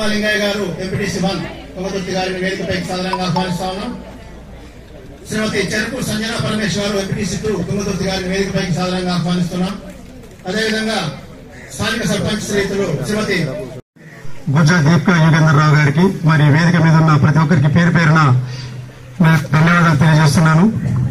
ఉమాలింగయ్య గారు MPTC one Thungathurthi గారిని వేదికపైకి సాధారణంగా ఆహ్వానిస్తా ఉన్నాం శ్రీమతి చెరుకు సంజన పరమేశ్వర్ గారు ఎంపీటీసీ టూ తుంగతుర్తి గారిని వేదికపైకి సాధారణంగా ఆహ్వానిస్తున్నాం అదేవిధంగా స్థానిక సర్పంచ్ శ్రీతులు శ్రీమతి గుజ్జ దీపిక యుగేంద్రరావు గారికి మరి వేదిక మీద ఉన్న ప్రతి ఒక్కరికి పేరు పేరున నేను ధన్యవాదాలు తెలియజేస్తున్నాను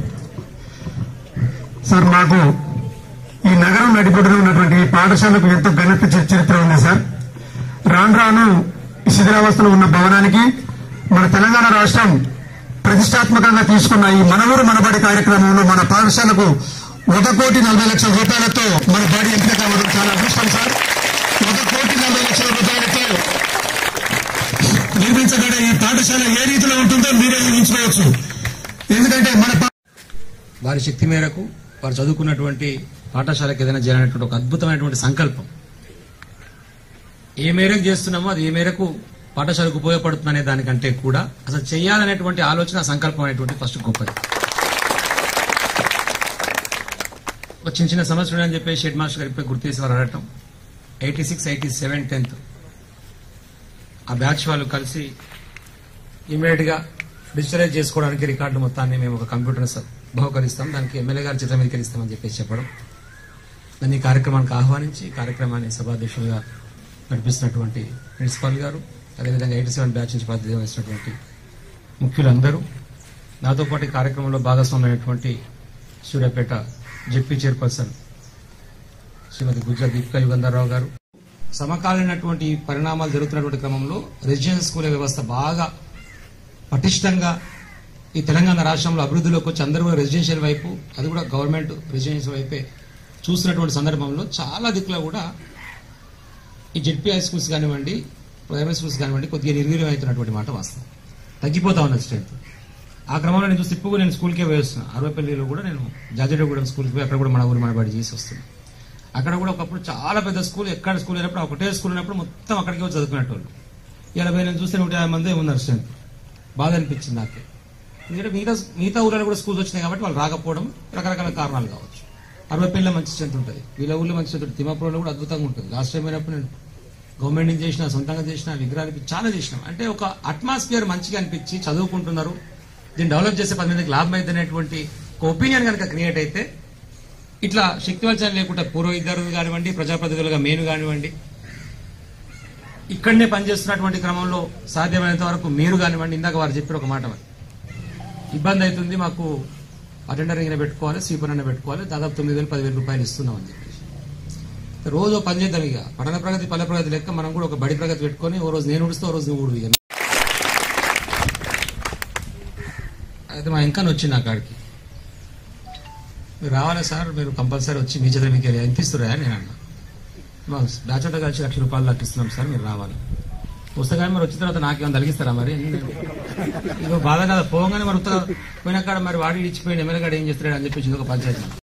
సార్ మాకు ఈ నగరం నడిబొడ్డున ఉన్నటువంటి ఈ పాఠశాలకు ఎంతో ఘనత చ- చరిత్ర ఉంది సార్ రాను రాను ఈ శిథిలావస్థలో ఉన్న భవనానికి మన తెలంగాణ రాష్ట్రం ప్రతిష్టాత్మకంగా తీసుకున్న ఈ మనవూరు మనబడి కార్యక్రమంలో మన పాఠశాలకు ఒక కోటి నలభై లక్షల రూపాయలతో మన బడి ఎంపిక కావడం చాలా అదృష్టం సార్ ఒక కోటి నలభై లక్షల రూపాయలతో నిర్మించబడే ఈ పాఠశాల ఏ రీతిలో ఉంటుందో మీరే ఊహించుకోవచ్చు ఎందుకంటే మన పా- వారి శక్తి మేరకు వారు చదువుకున్నటువంటి పాఠశాలకు ఏదైనా చేయాలనేటువంటి ఒక అద్భుతమైనటువంటి సంకల్పం ఏ మేరకు చేస్తున్నామో అది ఏ మేరకు పాఠశాలకు ఉపయోగపడుతుంది అనే దానికంటే కూడా అసలు చేయాలనేటువంటి ఆలోచన ఆ సంకల్పం అనేటువంటి ఫస్ట్ గొప్పది ఒక చిన్న చిన్న సమస్యలు అని చెప్పేసి హెడ్ మాస్టర్ గారు ఇప్పుడే గుర్తు చేసి వారు అడగటం eighty six eighty seven tenth ఆ బ్యాచ్ వాళ్ళు కలిసి ఇమీడియట్ గా డిజిటలైజ్ చేసుకోవడానికి రికార్డు మొత్తాన్ని మేము ఒక కంప్యూటర్ స- బహుకరిస్తాం దానికి ఎమ్మెల్యే గారి చిత్రమీకరిస్తామని చెప్పేసి చెప్పడం దాన్ని ఈ కార్యక్రమానికి ఆహ్వానించి ఈ కార్యక్రమాన్ని సభాధ్యక్షులుగా నడిపిస్తున్నటువంటి ప్రిన్సిపాల్ గారు అదేవిధంగా ఎయిటీ సెవెన్ బ్యాచ్ నుంచి బాధ్యత వహిస్తున్నటువంటి ముఖ్యులందరూ నాతో పాటు ఈ కార్యక్రమంలో భాగస్వామైనటువంటి సూర్యాపేట జెడ్పీ చైర్పర్సన్ శ్రీమతి గుజ్జా దీపికా యుగంధర్రావు గారు సమకాలీనటువంటి పరిణామాలు జరుగుతున్నటువంటి క్రమంలో రెసిడెన్షియల్ స్కూల్ వ్యవస్థ బాగా పటిష్టంగా ఈ తెలంగాణ రాష్ట్రంలో అభివృద్ధిలోకి వచ్చి అందరూ కూడా రెసిడెన్షియల్ వైపు అది కూడా గవర్నమెంట్ రెసిడెన్షియల్ వైపే చూస్తున్నటువంటి సందర్భంలో చాలా దిక్కులో కూడా ఈ జెడ్పీ హై స్కూల్స్ కానివ్వండి ప్రైవేట్ స్కూల్స్ కానివ్వండి కొద్దిగా నిర్వీర్యం అవుతున్నటువంటి మాట వాస్తవం తగ్గిపోతా ఉన్న స్ట్రెంత్ ఆ క్రమంలో నేను చూసి ఇప్పుడు నేను స్కూల్కే వేస్తున్నాను అరవైపల్లిలో కూడా నేను జాజెడగూడెం స్కూల్కి పోయి అక్కడ కూడా మన ఊరు మనబడి చేసి వస్తున్నాను అక్కడ కూడా ఒకప్పుడు చాలా పెద్ద స్కూల్ ఎక్కడ స్కూల్ అయినప్పుడు ఒకటే స్కూల్ ఉన్నప్పుడు మొత్తం అక్కడికి వచ్చి చదువుకునేటోళ్ళు ఇలా నేను చూస్తే నూట యాభై మంది ఉన్నారు స్ట్రెంత్ బాధ అనిపించింది నాకే ఎందుకంటే మిగతా మిగతా ఊళ్ళలో కూడా స్కూల్స్ వచ్చినాయి కాబట్టి వాళ్ళు రాకపోవడం రకరకాల కారణాలు కావచ్చు అరవై పిల్లల మంచి స్ట్రెంత్ ఉంటుంది వీళ్ళ ఊళ్ళో మంచి స్ట్రెంత్ ఉంటుంది తిమ్మాపురంలో కూడా అద్భుతంగా ఉంటుంది లాస్ట్ టైం అయినప్పుడు నేను గవర్నమెంట్ నుంచి చేసిన సొంతంగా చేసిన విగ్రహానికి చాలా చేసినాం అంటే ఒక అట్మాస్ఫియర్ మంచిగా అనిపించి చదువుకుంటున్నారు దీన్ని డెవలప్ చేసే పది మందికి లాభం అయితే అనేటువంటి ఒక ఒపీనియన్ కనుక క్రియేట్ అయితే ఇట్లా శక్తివంచన లేకుండా పూర్వ విద్యార్థులు కానివ్వండి ప్రజాప్రతినిధులుగా మేను కానివ్వండి ఇక్కడనే పనిచేస్తున్నటువంటి క్రమంలో సాధ్యమైనంత వరకు మీరు కానివ్వండి ఇందాక వారు చెప్పిన ఒక మాట మరి ఇబ్బంది అవుతుంది మాకు అటెండర్ అయినా పెట్టుకోవాలి స్వీపర్ అయినా పెట్టుకోవాలి దాదాపు తొమ్మిది వేలు పదివేల రూపాయలు ఇస్తున్నాం అని చెప్పేసి రోజు ఓ పని చేద్దాం ఇక పట్టణ ప్రగతి పల్లె ప్రగతి లెక్క మనం కూడా ఒక బడి ప్రగతి పెట్టుకొని ఓ రోజు నేను ఉడుస్తూ ఓ రోజు నువ్వు ఊడు ఇక. అయితే మా ఇంకా వచ్చింది నా కాడికి మీరు రావాలి సార్ మీరు కంపల్సరీ వచ్చి మీ చేత మీకు ఎంత ఇస్తురా నేను అన్నా మా బ్యాచ్ కలిసి లక్ష రూపాయలు దాకా ఇస్తున్నాం సార్ మీరు రావాలి వస్తే కానీ మరి వచ్చిన తర్వాత నాకేమైనా తలిగిస్తారా మరి ఇగో బాధ కదా పోగానే మరి ఉత్తర పోయిన కాడ మరి వాడి ఇచ్చిపోయిన ఎమ్మెల్యే గారు ఏం చేస్తాడు అని చెప్పేసి ఇది ఒక పంచాయతీ